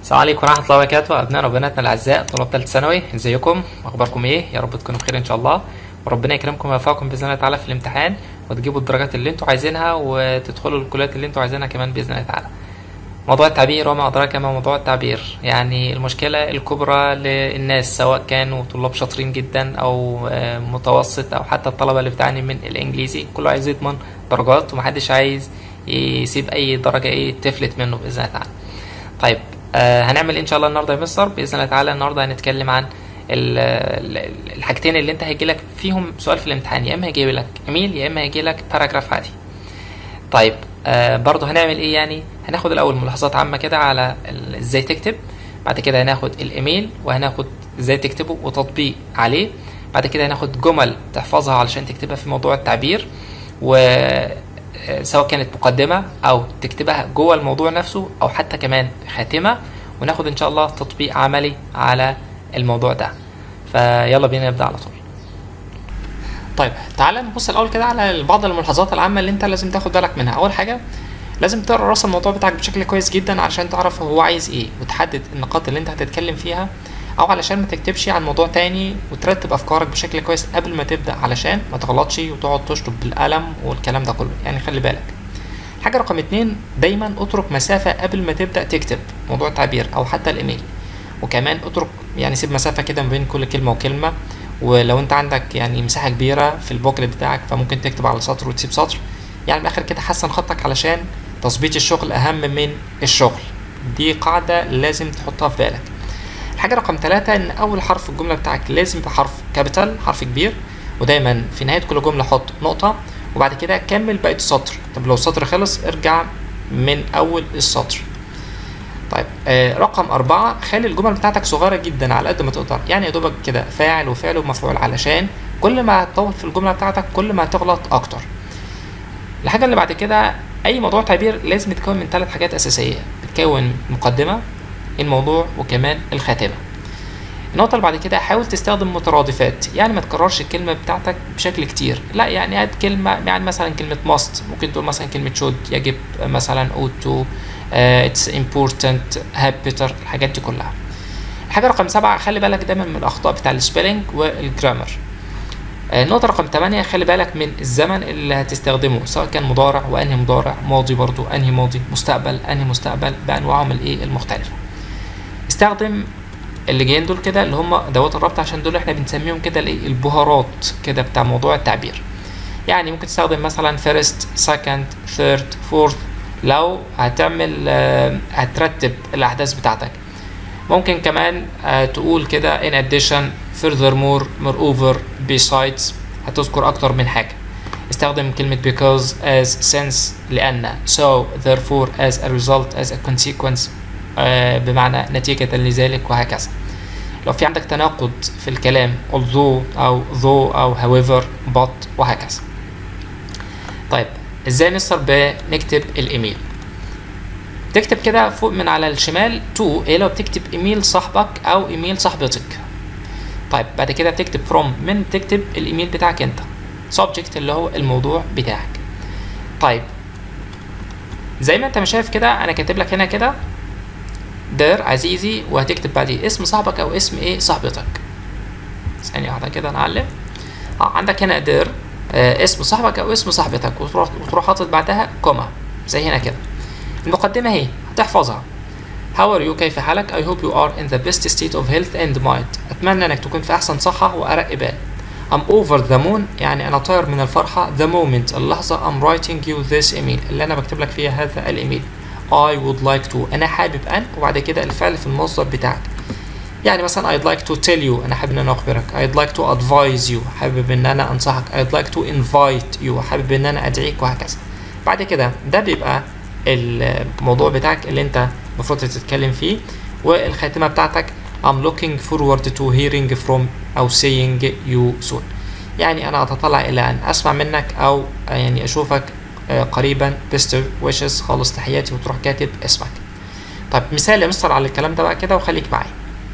السلام عليكم ورحمة الله وبركاته أبنائنا وبناتنا الأعزاء طلاب ثالثة ثانوي ازيكم أخباركم إيه يا رب تكونوا بخير إن شاء الله وربنا يكرمكم ويوفقكم بإذن الله تعالى في الامتحان وتجيبوا الدرجات اللي أنتوا عايزينها وتدخلوا الكليات اللي أنتوا عايزينها كمان بإذن الله تعالى موضوع التعبير وما أدراك ما موضوع التعبير يعني المشكلة الكبرى للناس سواء كانوا طلاب شاطرين جدا أو آه، متوسط أو حتى الطلبة اللي بتعاني من الإنجليزي كله عايز يضمن درجات ومحدش عايز يسيب أي درجة إيه تفلت منه بإذن الله تعالى طيب آه هنعمل إيه ان شاء الله النهارده يا مستر باذن الله تعالى النهارده هنتكلم عن ال- ال- الحاجتين اللي انت هيجي لك فيهم سؤال في الامتحان يا اما هيجي لك ايميل يا اما هيجي لك باراجراف عادي طيب آه برضه هنعمل ايه يعني هناخد الاول ملاحظات عامه كده على ال- ازاي تكتب بعد كده هناخد الايميل وهناخد ازاي تكتبه وتطبيق عليه بعد كده هناخد جمل تحفظها علشان تكتبها في موضوع التعبير و آه، سواء كانت مقدمة أو تكتبها جوه الموضوع نفسه أو حتى كمان خاتمة وناخد إن شاء الله تطبيق عملي على الموضوع ده فيلا بينا نبدأ على طول طيب تعالى نبص الأول كده على بعض الملاحظات العامة اللي أنت لازم تاخد بالك منها أول حاجة لازم تقرا راس الموضوع بتاعك بشكل كويس جدا علشان تعرف هو عايز ايه وتحدد النقاط اللي انت هتتكلم فيها او علشان ما تكتبش عن موضوع تاني وترتب افكارك بشكل كويس قبل ما تبدا علشان ما تغلطش وتقعد تشطب بالقلم والكلام ده كله يعني خلي بالك حاجه رقم اتنين دايما اترك مسافه قبل ما تبدا تكتب موضوع التعبير او حتى الايميل وكمان اترك يعني سيب مسافه كده ما بين كل كلمه وكلمه ولو انت عندك يعني مساحه كبيره في البوكلت بتاعك فممكن تكتب على سطر وتسيب سطر يعني من الاخر كده حسن خطك علشان تظبيط الشغل اهم من الشغل دي قاعده لازم تحطها في بالك الحاجه رقم ثلاثة ان اول حرف في الجمله بتاعك لازم يبقى حرف كابيتال حرف كبير ودايما في نهايه كل جمله حط نقطه وبعد كده كمل بقيه السطر طب لو السطر خلص ارجع من اول السطر طيب آه رقم أربعة خلي الجمل بتاعتك صغيرة جدا على قد ما تقدر يعني يا دوبك كده فاعل وفعل ومفعول علشان كل ما هتطول في الجملة بتاعتك كل ما هتغلط أكتر الحاجة اللي بعد كده أي موضوع تعبير لازم يتكون من ثلاث حاجات أساسية بتكون مقدمة الموضوع وكمان الخاتمة النقطة اللي بعد كده حاول تستخدم مترادفات يعني ما تكررش الكلمة بتاعتك بشكل كتير لا يعني هات كلمة يعني مثلا كلمة must ممكن تقول مثلا كلمة should يجب مثلا ought to uh, it's important have better الحاجات دي كلها الحاجة رقم سبعة خلي بالك دايما من الأخطاء بتاع السبيلنج والجرامر آه، النقطة رقم 8 خلي بالك من الزمن اللي هتستخدمه سواء كان مضارع وانهي مضارع ماضي برضو انهي ماضي مستقبل انهي مستقبل بانواعهم الايه المختلفة استخدم اللي جايين دول كده اللي هم دوات الربط عشان دول احنا بنسميهم كده الايه البهارات كده بتاع موضوع التعبير يعني ممكن تستخدم مثلا first second third fourth لو هتعمل آه، هترتب الاحداث بتاعتك ممكن كمان آه، تقول كده in addition furthermore moreover besides هتذكر أكتر من حاجة استخدم كلمة because as since لأن so therefore as a result as a consequence آه، بمعنى نتيجة لذلك وهكذا لو في عندك تناقض في الكلام although أو though أو however but وهكذا طيب ازاي نصر بنكتب الايميل تكتب كده فوق من على الشمال تو ايه لو بتكتب ايميل صاحبك او ايميل صاحبتك طيب بعد كده بتكتب from من تكتب الايميل بتاعك انت subject اللي هو الموضوع بتاعك طيب زي ما انت ما شايف كده انا كاتب لك هنا كده دير عزيزي وهتكتب بعديه اسم صاحبك او اسم ايه صاحبتك ثانية واحدة كده نعلم اه عندك هنا دير آه اسم صاحبك او اسم صاحبتك وتروح وتروح حاطط بعدها كوما زي هنا كده المقدمة اهي هتحفظها How are you كيف حالك I hope you are in the best state of health and mind أتمنى أنك تكون في أحسن صحة وأرق بال I'm over the moon يعني أنا طاير من الفرحة the moment اللحظة I'm writing you this email اللي أنا بكتب لك فيها هذا الإيميل I would like to أنا حابب أن وبعد كده الفعل في المصدر بتاعك يعني مثلا I'd like to tell you أنا حابب إن أنا أخبرك I'd like to advise you حابب إن أنا أنصحك I'd like to invite you حابب إن أنا أدعيك وهكذا بعد كده ده بيبقى الموضوع بتاعك اللي أنت المفروض تتكلم فيه والخاتمة بتاعتك I'm looking forward to hearing from أو seeing you soon يعني أنا أتطلع إلى أن أسمع منك أو يعني أشوفك آه، قريبا best wishes خالص تحياتي وتروح كاتب اسمك طيب مثال يا مستر على الكلام ده بقى كده وخليك معايا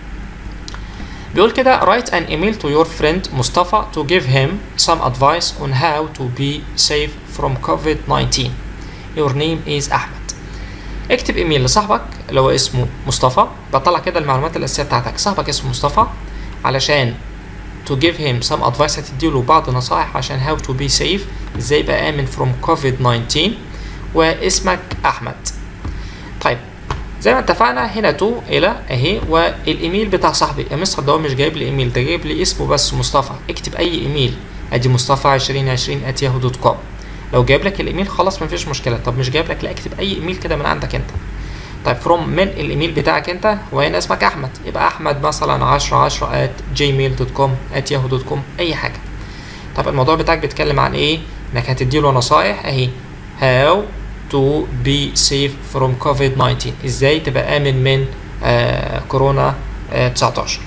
بيقول كده write an email to your friend مصطفى to give him some advice on how to be safe from COVID-19 your name is أحمد اكتب ايميل لصاحبك اللي هو اسمه مصطفى بطلع كده المعلومات الاساسيه بتاعتك صاحبك اسمه مصطفى علشان to give him some advice هتديله بعض النصائح عشان how to be safe ازاي يبقى امن from covid-19 واسمك احمد طيب زي ما اتفقنا هنا تو الى اهي والايميل بتاع صاحبي يا مستر ده هو مش جايب لي ايميل ده جايب لي اسمه بس مصطفى اكتب اي ايميل ادي مصطفى 2020 at yahoo دوت كوم لو جايب لك الايميل خلاص مفيش مشكله طب مش جايب لك لا اكتب اي ايميل كده من عندك انت طيب فروم من الايميل بتاعك انت وهنا اسمك احمد يبقى احمد مثلا 10 10 at gmail دوت كوم at yahoo دوت كوم اي حاجه طب الموضوع بتاعك بيتكلم عن ايه انك هتدي له نصايح اهي how to be safe from COVID-19 ازاي تبقى امن من آه كورونا آه 19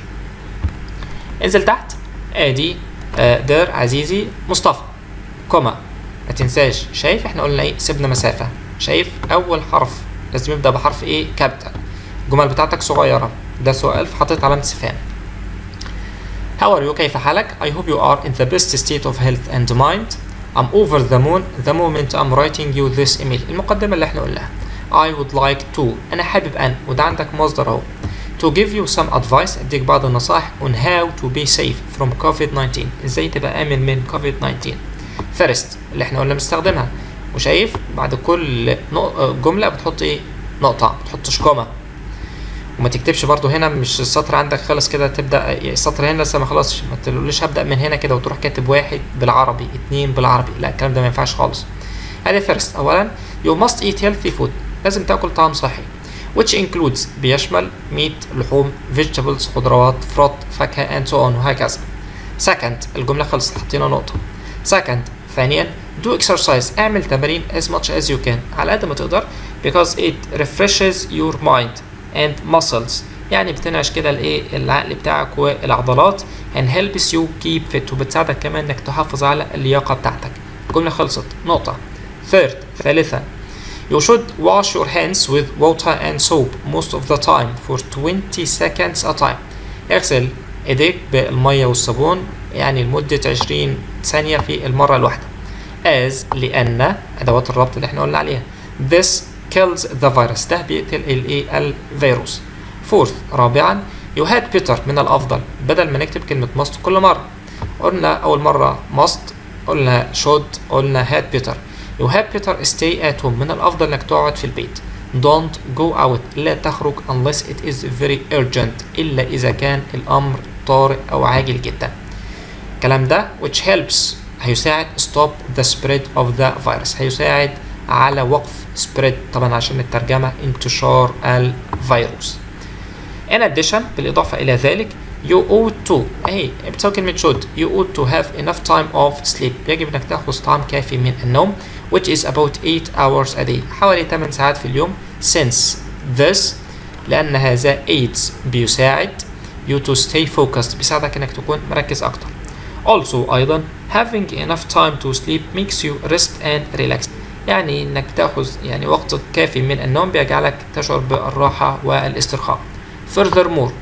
انزل تحت ادي آه دير عزيزي مصطفى كوما ما تنساش شايف احنا قلنا ايه سيبنا مسافة شايف اول حرف لازم يبدأ بحرف ايه كابيتال الجمل بتاعتك صغيرة ده سؤال فحطيت علامة استفهام How are you كيف حالك I hope you are in the best state of health and mind I'm over the moon the moment I'm writing you this email المقدمة اللي احنا قلناها I would like to أنا حابب أن وده عندك مصدر أهو to give you some advice أديك بعض النصائح on how to be safe from COVID-19 إزاي تبقى آمن من COVID-19 first اللي احنا قلنا بنستخدمها وشايف بعد كل جملة بتحط ايه نقطة ما بتحطش كوما وما تكتبش برضو هنا مش السطر عندك خلص كده تبدا السطر هنا لسه ما خلصش ما تقوليش هبدا من هنا كده وتروح كاتب واحد بالعربي اتنين بالعربي لا الكلام ده ما ينفعش خالص ادي فيرست اولا you must eat healthy food لازم تاكل طعام صحي which includes بيشمل meat لحوم vegetables خضروات فروت فاكهه and so on وهكذا second الجمله خلصت حطينا نقطه second ثانيا do exercise اعمل تمارين as much as you can على قد ما تقدر because it refreshes your mind and muscles يعني بتنعش كده الايه العقل بتاعك والعضلات and helps you keep fit وبتساعدك كمان انك تحافظ على اللياقه بتاعتك الجمله خلصت نقطه third ثالثا You should wash your hands with water and soap most of the time for 20 seconds a time. اغسل ايديك بالمية والصابون يعني لمدة 20 ثانية في المرة الواحدة. As لأن أدوات الربط اللي احنا قلنا عليها. This kills the virus ده بيقتل الايه الفيروس فورث رابعا you had better من الافضل بدل ما نكتب كلمه must كل مره قلنا اول مره must قلنا should قلنا had better you had better stay at home من الافضل انك تقعد في البيت don't go out لا تخرج unless it is very urgent الا اذا كان الامر طارئ او عاجل جدا الكلام ده which helps هيساعد stop the spread of the virus هيساعد على وقف spread طبعا عشان الترجمة انتشار الفيروس in addition بالإضافة إلى ذلك you ought to أهي بتساوي كلمة should you ought to have enough time of sleep يجب إنك تأخذ طعام كافي من النوم which is about 8 hours a day حوالي 8 ساعات في اليوم since this لأن هذا aids بيساعد you to stay focused بيساعدك إنك تكون مركز أكتر also أيضا having enough time to sleep makes you rest and relax يعني انك تاخذ يعني وقت كافي من النوم بيجعلك تشعر بالراحة والاسترخاء furthermore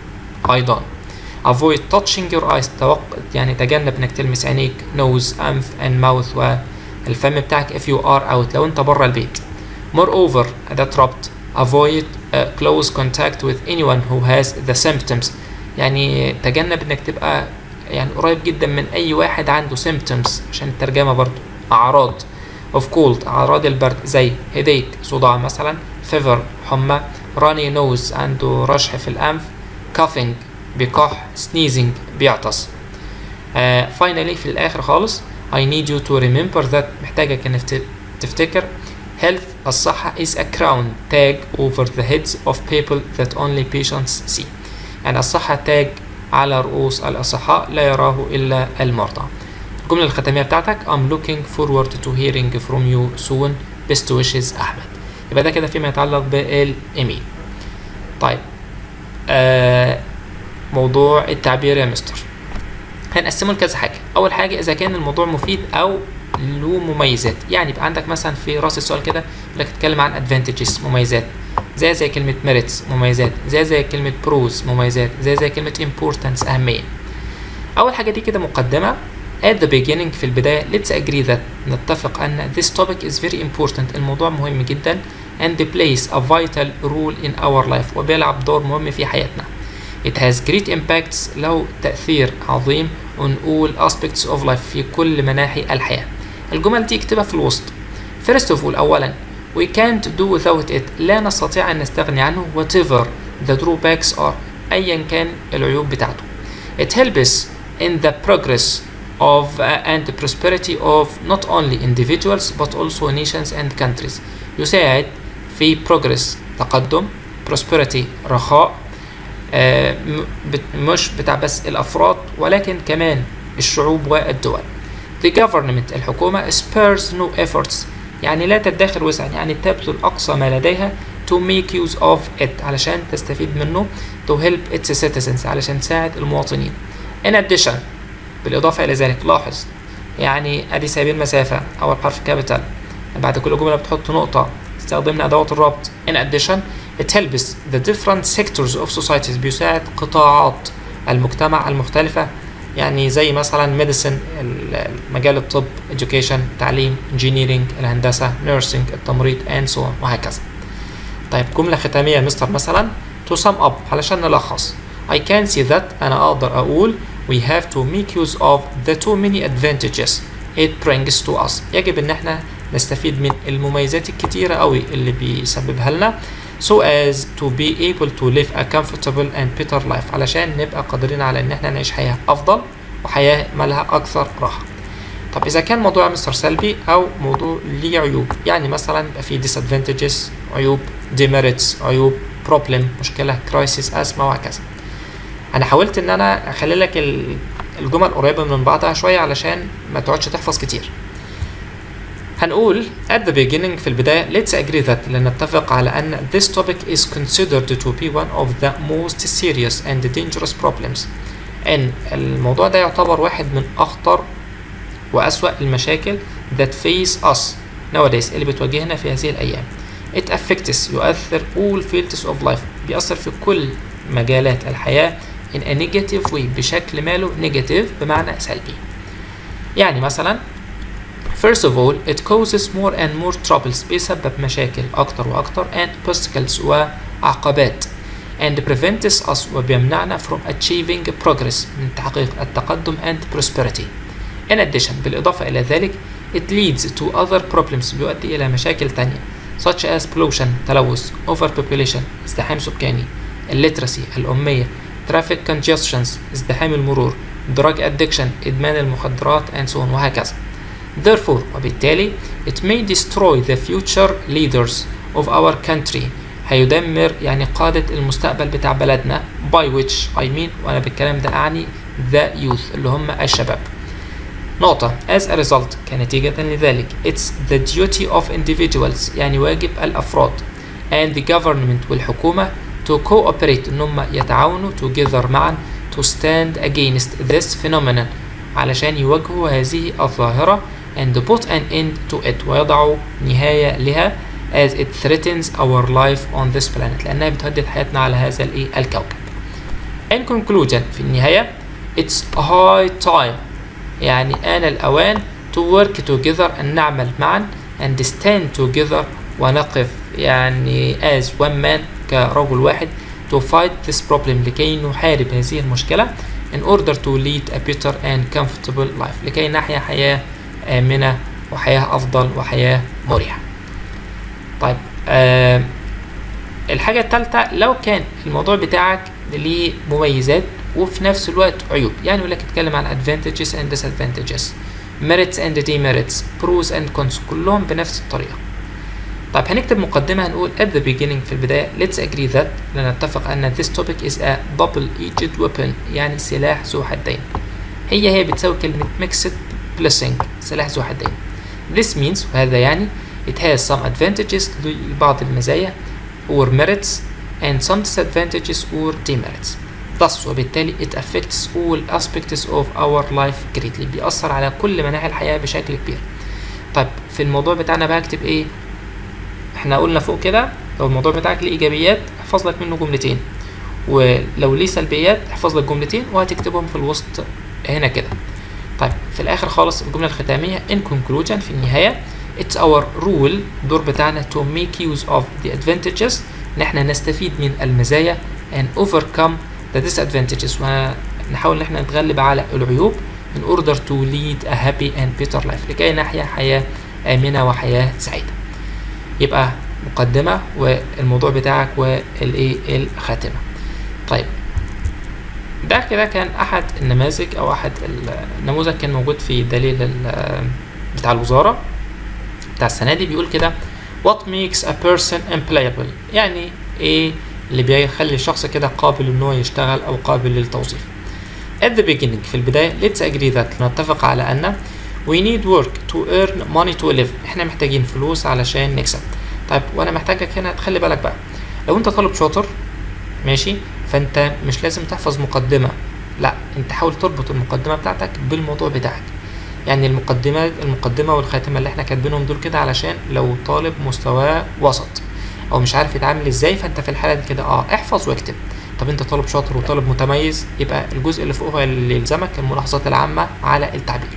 ايضا avoid touching your eyes توق... يعني تجنب انك تلمس عينيك nose انف and mouth والفم بتاعك if you are out لو انت بره البيت moreover أداة ربط avoid uh, close contact with anyone who has the symptoms يعني تجنب انك تبقى يعني قريب جدا من اي واحد عنده symptoms عشان الترجمة برضو اعراض of cold أعراض البرد زي headache صداع مثلا fever حمى runny nose عنده رشح في الأنف coughing بيكح sneezing بيعطس uh, finally في الآخر خالص I need you to remember that محتاجك إنك تفتكر health الصحة is a crown tag over the heads of people that only patients see يعني الصحة تاج على رؤوس الأصحاء لا يراه إلا المرضى الجملة الختامية بتاعتك I'm looking forward to hearing from you soon best wishes أحمد يبقى ده كده فيما يتعلق بالإيميل طيب آه موضوع التعبير يا مستر هنقسمه لكذا حاجة أول حاجة إذا كان الموضوع مفيد أو له مميزات يعني يبقى عندك مثلا في راس السؤال كده يقول لك تتكلم عن advantages مميزات زي زي كلمة merits مميزات زي زي كلمة pros مميزات زي زي كلمة importance أهمية أول حاجة دي كده مقدمة at the beginning في البداية let's agree that نتفق أن this topic is very important الموضوع مهم جدا and plays a vital role in our life وبيلعب دور مهم في حياتنا It has great impacts له تأثير عظيم on all aspects of life في كل مناحي الحياة الجمل دي اكتبها في الوسط First of all أولا We can't do without it لا نستطيع أن نستغني عنه whatever the drawbacks are أيا كان العيوب بتاعته It helps in the progress of uh, and the prosperity of not only individuals but also nations and countries يساعد في progress تقدم prosperity رخاء آه، م- بت- مش بتاع بس الأفراد ولكن كمان الشعوب والدول The government الحكومة spares no efforts يعني لا تدخر وسعا يعني تبذل أقصى ما لديها to make use of it علشان تستفيد منه to help its citizens علشان تساعد المواطنين in addition بالإضافة إلى ذلك لاحظ يعني أدي سايبين مسافة أول حرف كابيتال بعد كل جملة بتحط نقطة استخدمنا أدوات الربط in addition it helps the different sectors of societies بيساعد قطاعات المجتمع المختلفة يعني زي مثلا medicine ال- مجال الطب education تعليم engineering الهندسة nursing التمريض and so on وهكذا طيب جملة ختامية يا مستر مثلا to sum up علشان نلخص I can see that أنا أقدر أقول we have to make use of the too many advantages it brings to us يجب إن احنا نستفيد من المميزات الكتيرة قوي اللي بيسببها لنا so as to be able to live a comfortable and better life علشان نبقى قادرين على إن احنا نعيش حياة أفضل وحياة مالها أكثر راحة طب إذا كان موضوع مستر سلبي أو موضوع ليه عيوب يعني مثلا يبقى فيه disadvantages عيوب demerits عيوب problem مشكلة crisis أزمة وهكذا أنا حاولت إن أنا أخلي لك ال- الجمل قريبة من بعضها شوية علشان ما تقعدش تحفظ كتير هنقول at the beginning في البداية let's agree that لنتفق على أن this topic is considered to be one of the most serious and dangerous problems إن الموضوع ده يعتبر واحد من أخطر وأسوأ المشاكل that face us nowadays اللي بتواجهنا في هذه الأيام it affects يؤثر all fields of life بيأثر في كل مجالات الحياة in a negative way بشكل ماله negative بمعنى سلبي يعني مثلا First of all, it causes more and more troubles بيسبب مشاكل أكتر وأكتر and obstacles وعقبات and prevents us وبيمنعنا from achieving progress من تحقيق التقدم and prosperity. In addition بالإضافة إلى ذلك it leads to other problems بيؤدي إلى مشاكل تانية such as pollution تلوث overpopulation ازدحام سكاني illiteracy الأمية traffic congestions ازدحام المرور drug addiction إدمان المخدرات and so on وهكذا Therefore وبالتالي it may destroy the future leaders of our country هيدمر يعني قادة المستقبل بتاع بلدنا by which I mean وأنا بالكلام ده أعني the youth اللي هم الشباب نقطة as a result كنتيجة لذلك it's the duty of individuals يعني واجب الأفراد and the government والحكومة to cooperate إن هم يتعاونوا together معا to stand against this phenomenon علشان يواجهوا هذه الظاهرة and put an end to it ويضعوا نهاية لها as it threatens our life on this planet لأنها بتهدد حياتنا على هذا الإيه الكوكب. In conclusion في النهاية it's high time يعني آن الأوان to work together أن نعمل معا and stand together ونقف يعني as one man كرجل واحد to fight this problem لكي نحارب هذه المشكلة in order to lead a better and comfortable life لكي نحيا حياة آمنة وحياة أفضل وحياة مريحة طيب آه الحاجة الثالثة لو كان الموضوع بتاعك ليه مميزات وفي نفس الوقت عيوب يعني يقول لك اتكلم عن advantages and disadvantages merits and demerits pros and cons كلهم بنفس الطريقة طيب هنكتب مقدمة هنقول at the beginning في البداية let's agree that لنتفق أن this topic is a double-edged weapon يعني سلاح ذو حدين هي هي بتساوي كلمة mixed blessing سلاح ذو حدين this means وهذا يعني it has some advantages لبعض المزايا or merits and some disadvantages or demerits thus وبالتالي it affects all aspects of our life greatly بيأثر على كل مناحي الحياة بشكل كبير طيب في الموضوع بتاعنا بقى اكتب ايه احنا قلنا فوق كده لو الموضوع بتاعك ليه ايجابيات احفظ لك منه جملتين ولو ليه سلبيات احفظ لك جملتين وهتكتبهم في الوسط هنا كده طيب في الاخر خالص الجمله الختاميه in conclusion في النهايه it's our rule الدور بتاعنا to make use of the advantages ان احنا نستفيد من المزايا and overcome the disadvantages ونحاول ان احنا نتغلب على العيوب in order to lead a happy and better life لكي نحيا حياة آمنة وحياة سعيدة يبقى مقدمة والموضوع بتاعك والايه الخاتمة طيب ده كده كان احد النماذج او احد النموذج كان موجود في دليل بتاع الوزارة بتاع السنة دي بيقول كده what makes a person employable يعني ايه اللي بيخلي الشخص كده قابل ان هو يشتغل او قابل للتوظيف at the beginning في البداية let's agree that نتفق على ان we need work to earn money to live احنا محتاجين فلوس علشان نكسب طيب وانا محتاجك هنا تخلي بالك بقى لو انت طالب شاطر ماشي فانت مش لازم تحفظ مقدمة لا انت حاول تربط المقدمة بتاعتك بالموضوع بتاعك يعني المقدمة المقدمة والخاتمة اللي احنا كاتبينهم دول كده علشان لو طالب مستواه وسط او مش عارف يتعامل ازاي فانت في الحالة دي كده اه احفظ واكتب طب انت طالب شاطر وطالب متميز يبقى الجزء اللي فوق هو اللي يلزمك الملاحظات العامة على التعبير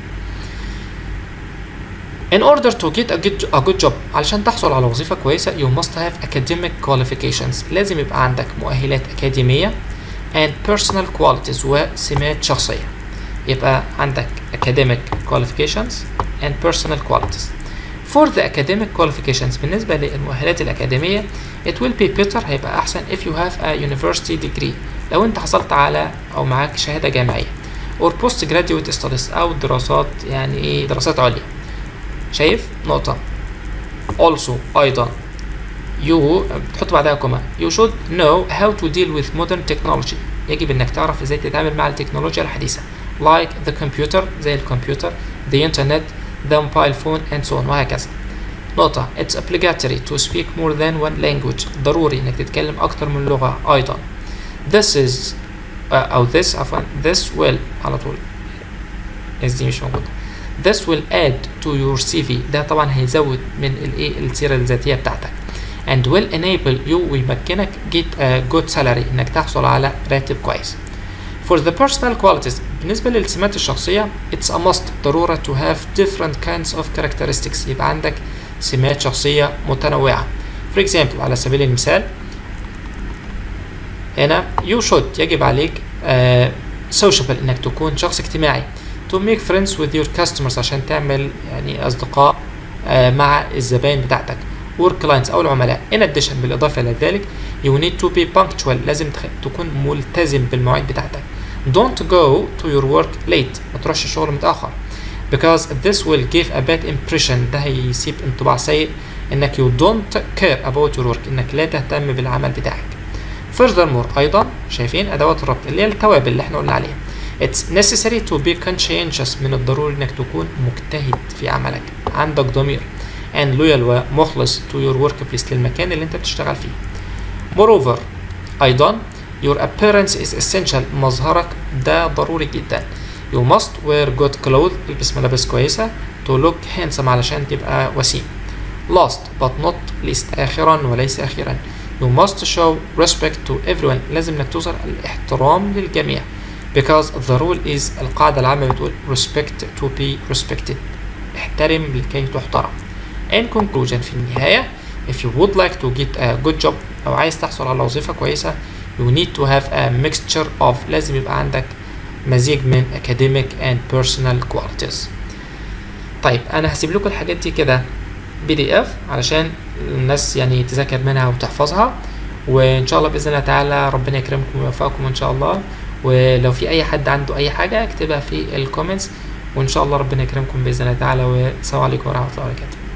In order to get a good, a good job علشان تحصل على وظيفة كويسة you must have academic qualifications لازم يبقى عندك مؤهلات أكاديمية and personal qualities وسمات شخصية يبقى عندك academic qualifications and personal qualities for the academic qualifications بالنسبة للمؤهلات الأكاديمية it will be better هيبقى أحسن if you have a university degree لو أنت حصلت على أو معاك شهادة جامعية or postgraduate studies أو دراسات يعني إيه دراسات عليا شايف نقطة also أيضا you بتحط بعدها كوما you should know how to deal with modern technology يجب انك تعرف ازاي تتعامل مع التكنولوجيا الحديثة like the computer زي الكمبيوتر the internet the mobile phone and so on وهكذا نقطة it's obligatory to speak more than one language ضروري انك تتكلم اكتر من لغة ايضا this is uh, او this عفوا this will على طول اس دي مش موجودة this will add to your CV ده طبعا هيزود من الايه السيرة الذاتية بتاعتك and will enable you ويمكنك get a good salary انك تحصل على راتب كويس for the personal qualities بالنسبة للسمات الشخصية it's a must ضرورة to have different kinds of characteristics يبقى عندك سمات شخصية متنوعة for example على سبيل المثال هنا you should يجب عليك uh, sociable انك تكون شخص اجتماعي to make friends with your customers عشان تعمل يعني اصدقاء uh, مع الزباين بتاعتك work clients او العملاء in addition بالاضافه الى ذلك you need to be punctual لازم تخ... تكون ملتزم بالمواعيد بتاعتك don't go to your work late ما تروحش الشغل متاخر because this will give a bad impression ده هيسيب انطباع سيء انك you don't care about your work انك لا تهتم بالعمل بتاعك furthermore ايضا شايفين ادوات الربط اللي هي التوابل اللي احنا قلنا عليها It's necessary to be conscientious من الضروري انك تكون مجتهد في عملك عندك ضمير and loyal ومخلص to your workplace للمكان اللي انت بتشتغل فيه. Moreover أيضا your appearance is essential مظهرك ده ضروري جدا. You must wear good clothes البس ملابس كويسة to look handsome علشان تبقى وسيم. Last but not least آخرا وليس أخيرا You must show respect to everyone لازم انك تظهر الاحترام للجميع because the rule is القاعدة العامة بتقول respect to be respected احترم لكي تحترم in conclusion في النهاية if you would like to get a good job أو عايز تحصل على وظيفة كويسة you need to have a mixture of لازم يبقى عندك مزيج من academic and personal qualities طيب أنا هسيب لكم الحاجات دي كده بي دي اف علشان الناس يعني تذاكر منها وتحفظها وان شاء الله باذن الله تعالى ربنا يكرمكم ويوفقكم ان شاء الله ولو في اي حد عنده اي حاجه اكتبها في الكومنتس وان شاء الله ربنا يكرمكم باذن الله تعالى والسلام عليكم ورحمه الله وبركاته